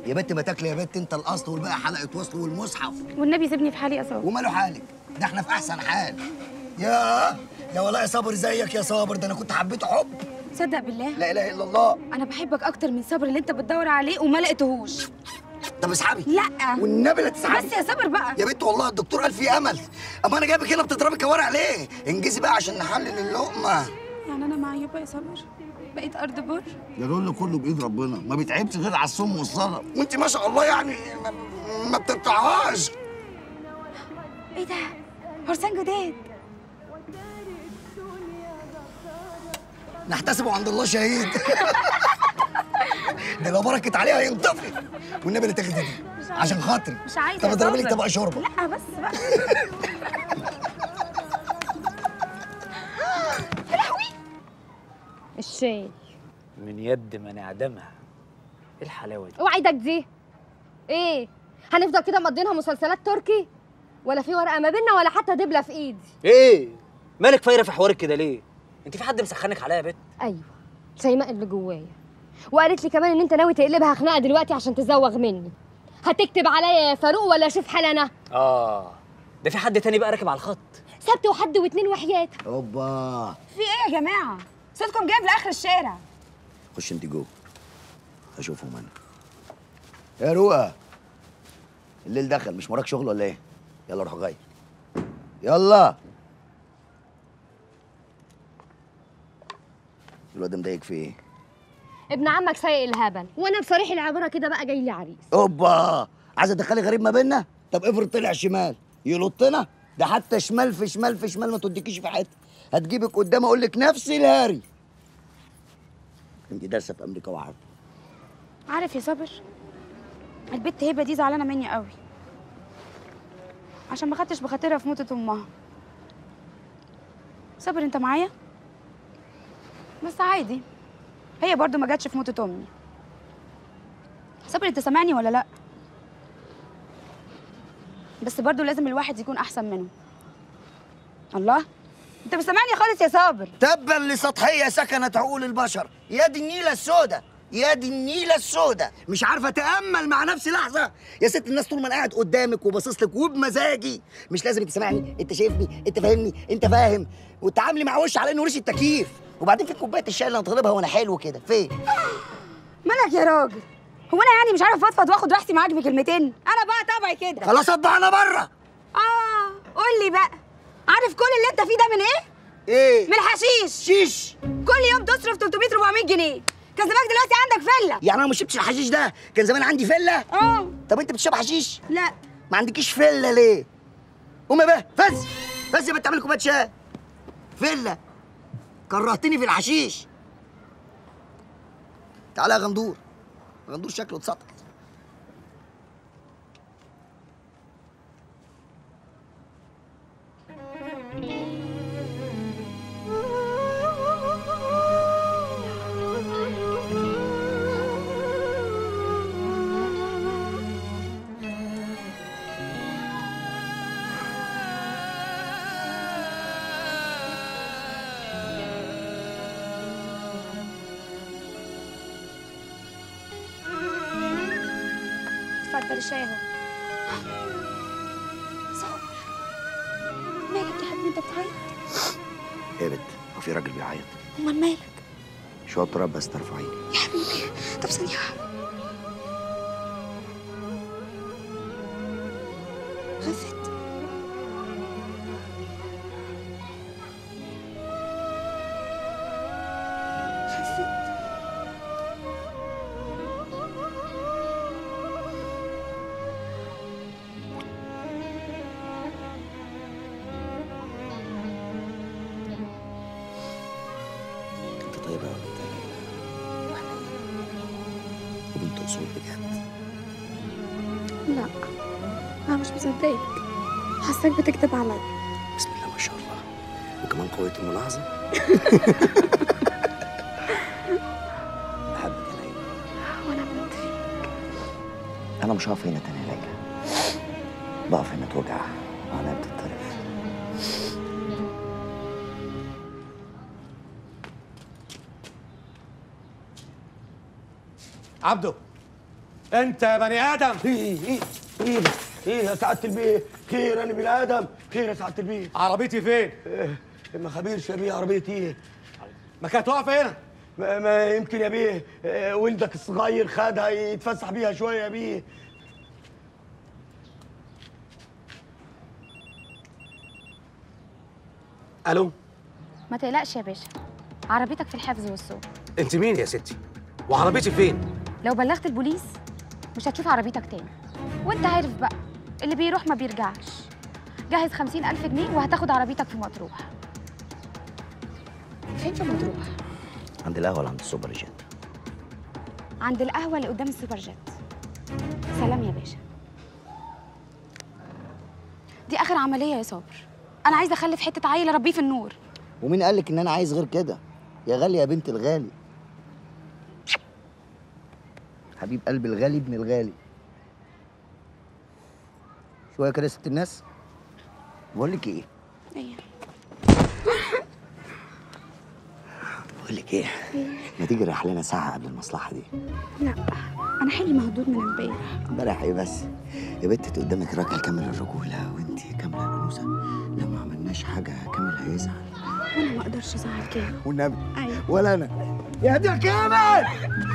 يا بنت ما تاكلي يا بنت انت الاصل والباقي حلقه وصل والمصحف والنبي سيبني في حالي يا صابر وماله حالك ده احنا في احسن حال يا يا والله يا صابر زيك يا صابر ده انا كنت حبيته حب تصدق بالله لا اله الا الله انا بحبك اكتر من صبر اللي انت بتدور عليه وما لقيتهوش طب اسحبي لا والنبي لا تسحبي بس يا صبر بقى يا بنت والله الدكتور قال في امل اما انا جايبك هنا بتضربي كوارع ليه انجزي بقى عشان نحلل اللقمه يعني انا معيوبه يا صبر بقيت ارض بر يا دول كله بايد ربنا ما بيتعبش غير على الصم والصلاه وانت ما شاء الله يعني ما, ما بتقطعهاش ايه ده فرسان جداد نحتسبه عند الله شهيد ده لو بركت عليها هينطفي والنبي اللي تاخدي دي عشان خاطري مش عايزه طب يا اضربي لي صابر. طبق شوربه لا بس بقى الشاي من يد من اعدمها ايه الحلاوه دي اوعى ايدك دي ايه هنفضل كده مقضينها مسلسلات تركي ولا في ورقه ما بيننا ولا حتى دبله في ايدي ايه مالك فايره في حوارك كده ليه انت في حد مسخنك عليا يا بت ايوه شيماء اللي جوايا وقالت لي كمان ان انت ناوي تقلبها خناقه دلوقتي عشان تزوغ مني هتكتب عليا يا فاروق ولا اشوف حال انا اه ده في حد تاني بقى راكب على الخط سبت وحد واتنين وحياتك اوبا في ايه يا جماعه صوتكم جايب لاخر الشارع خش انت جوه اشوفهم انا يا روقه الليل دخل مش وراك شغل ولا ايه يلا روح غير يلا الواد ده مضايق في ايه ابن عمك سايق الهبل وانا بصريح العباره كده بقى جاي لي عريس اوبا عايزه تدخلي غريب ما بيننا طب افرض طلع شمال يلطنا ده حتى شمال في شمال في شمال ما توديكيش في حته هتجيبك قدام اقول لك نفس الهاري انت دارسه في امريكا وعارفه عارف يا صابر البت هبه دي زعلانه مني قوي عشان ما خدتش بخاطرها في موتة امها صابر انت معايا بس عادي هي برضو ما جاتش في موتة امي صابر انت سامعني ولا لا بس برضو لازم الواحد يكون احسن منه الله انت مش سامعني خالص يا صابر تبا لسطحيه سكنت عقول البشر يا دي النيله السوداء يا دي النيله السوداء مش عارفه اتامل مع نفسي لحظه يا ست الناس طول ما انا قاعد قدامك وباصص لك وبمزاجي مش لازم تسمعني انت شايفني انت فاهمني انت فاهم وتعاملي مع وش على انه ريش التكييف وبعدين في كوبايه الشاي اللي هتغلبها وانا حلو كده فين مالك يا راجل هو انا يعني مش عارف افضفض واخد راحتي معاك بكلمتين انا بقى طبعي كده خلاص اطبع انا بره اه قول لي بقى عارف كل اللي انت فيه ده من ايه ايه من الحشيش شيش كل يوم تصرف 300 400 جنيه كان زمانك دلوقتي عندك فله يعني انا ما شربتش الحشيش ده كان زمان عندي فله اه طب انت بتشرب حشيش لا ما عندكيش فله ليه قومي بقى فز فز يا بنت اعملي كوبايه شاي فله كرهتني في الحشيش تعالى يا غندور غندور شكله اتسطح اتفضل الشاي اهو صابر مالك يا حبيبي انت بتعيط ايه يا بنت هو في راجل بيعيط امال مالك شويه تراب بس طرف عيني يا حبيبي طب ثانيه خفت خفت انت طيبه قوي انت يا ليلى وبنت اصول بجد لا انا مش مصدقك حاساك بتكذب عليا بسم الله ما شاء الله وكمان قوه الملاحظه بحبك يا ليلى وانا بموت فيك انا مش هقف هنا تاني يا ليلى بقف هنا توجع وعينيا بتتطرف عبده انت يا بني ادم ايه ايه ايه ده؟ ايه يا سعاده البيه خير انا بني ادم خير يا سعاده البيه عربيتي فين إيه، ما خبيرش يا بيه عربيتي ايه ما كانت واقفه هنا ما, ما يمكن يا بيه إيه، ولدك الصغير خدها يتفسح بيها شويه يا بيه الو ما تقلقش يا باشا عربيتك في الحفظ والسوق انت مين يا ستي وعربيتي فين لو بلغت البوليس مش هتشوف عربيتك تاني وانت عارف بقى اللي بيروح ما بيرجعش جهز خمسين ألف جنيه وهتاخد عربيتك في مطروح فين في مطروح؟ عند القهوه ولا عند السوبر جيت عند القهوة اللي قدام السوبر جيت سلام يا باشا دي آخر عملية يا صابر أنا عايزة أخلف حتة عيل أربيه في النور ومين قال لك ان انا عايز غير كده يا غالي يا بنت الغالي حبيب قلبي الغالي ابن الغالي شويه كده يا ست الناس بقول لك ايه إيه بقول لك ايه ما تيجي نريح لنا ساعه قبل المصلحه دي لا أنا حلمي مهدود من امبارح امبارح ايه بس يا بنت انت قدامك راجل كامل الرجوله وانت كامله الانوثه لو ما عملناش حاجه كامل هيزعل وأنا ما أقدرش أزعل كده والنبي أيوة ولا انا يا دي يا كامل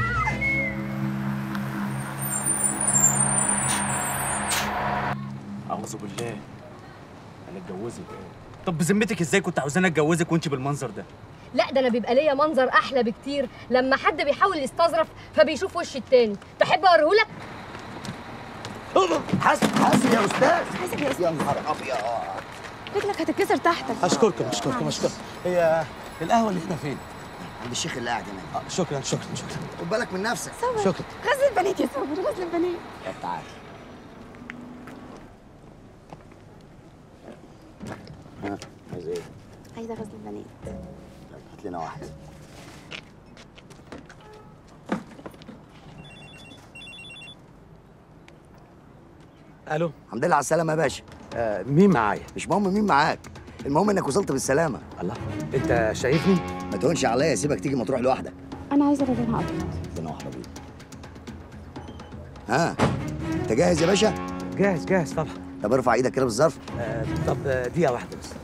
اعوذ بالله انا اتجوزك طب بذمتك ازاي كنت عاوزاني اتجوزك وانت بالمنظر ده لا ده انا بيبقى ليا منظر احلى بكتير لما حد بيحاول يستظرف فبيشوف وش التاني تحب اوريهولك حاسب حاسب يا استاذ حاسب يا أستاذ يا نهار ابيض رجلك هتتكسر تحتك اشكركم اشكركم اشكركم هي القهوه اللي هنا فين عند الشيخ اللي قاعد هناك آه، شكرا شكرا شكرا خد بالك من نفسك صبر شكرا. غزل البنات يا صبر غزل البنات طب تعال ها عايز ايه؟ عايزة غزل البنات طب هات لنا واحده الو الحمد لله على السلامه يا باشا آه مين معايا مش مهم مين معاك المهم انك وصلت بالسلامه الله انت شايفني ما تهونش عليا سيبك تيجي مطروح لوحدك أنا عايزة رجلها أبيض ربنا واحده بيض ها انت جاهز يا باشا جاهز جاهز طبعا طب ارفع ايدك كده بالظرف آه طب آه، دقيقه واحده بس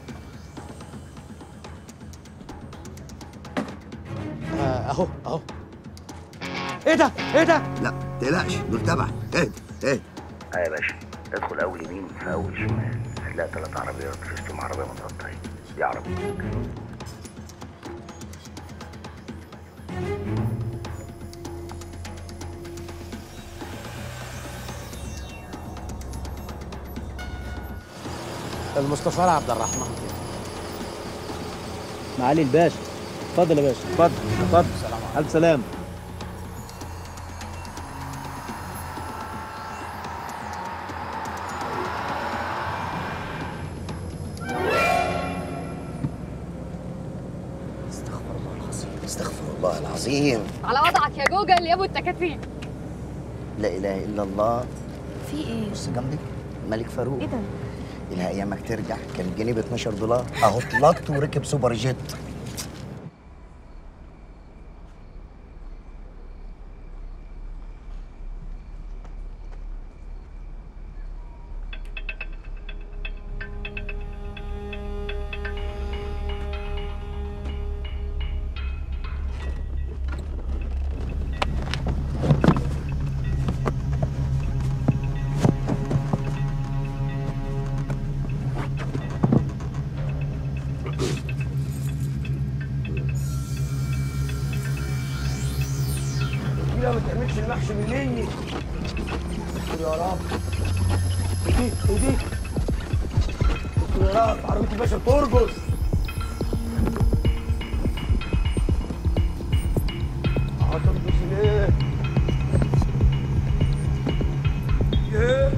آه اهو اهو ايه ده ايه ده لا تقلقش دول تبعي اهدى اهدى اه يا باشا ادخل اول يمين في اول شمال هتلاقي ثلاث عربيات فيستهم عربيه متغطيه دي عربيتك المستشار عبد الرحمن معالي الباشا اتفضل يا باشا اتفضل اتفضل الف سلام استغفر الله العظيم استغفر الله العظيم على وضعك يا جوجل يا ابو التكاتيك لا اله الا الله في إيه؟ بص جنبك الملك فاروق إيه ده؟ الها ايامك ترجع كان الجنيه ب 12 دولار اهو طلقت وركب سوبر جيت لا ما تعملش المحشي مني يا رب ودي ودي يا رب عربية الباشا ترقص هترقص ليه؟ ياه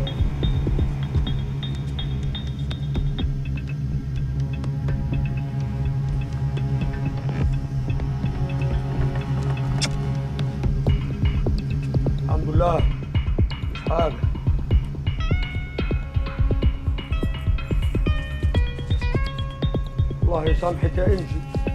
الحمد لله مش حاجة الله يسامحك يا انجي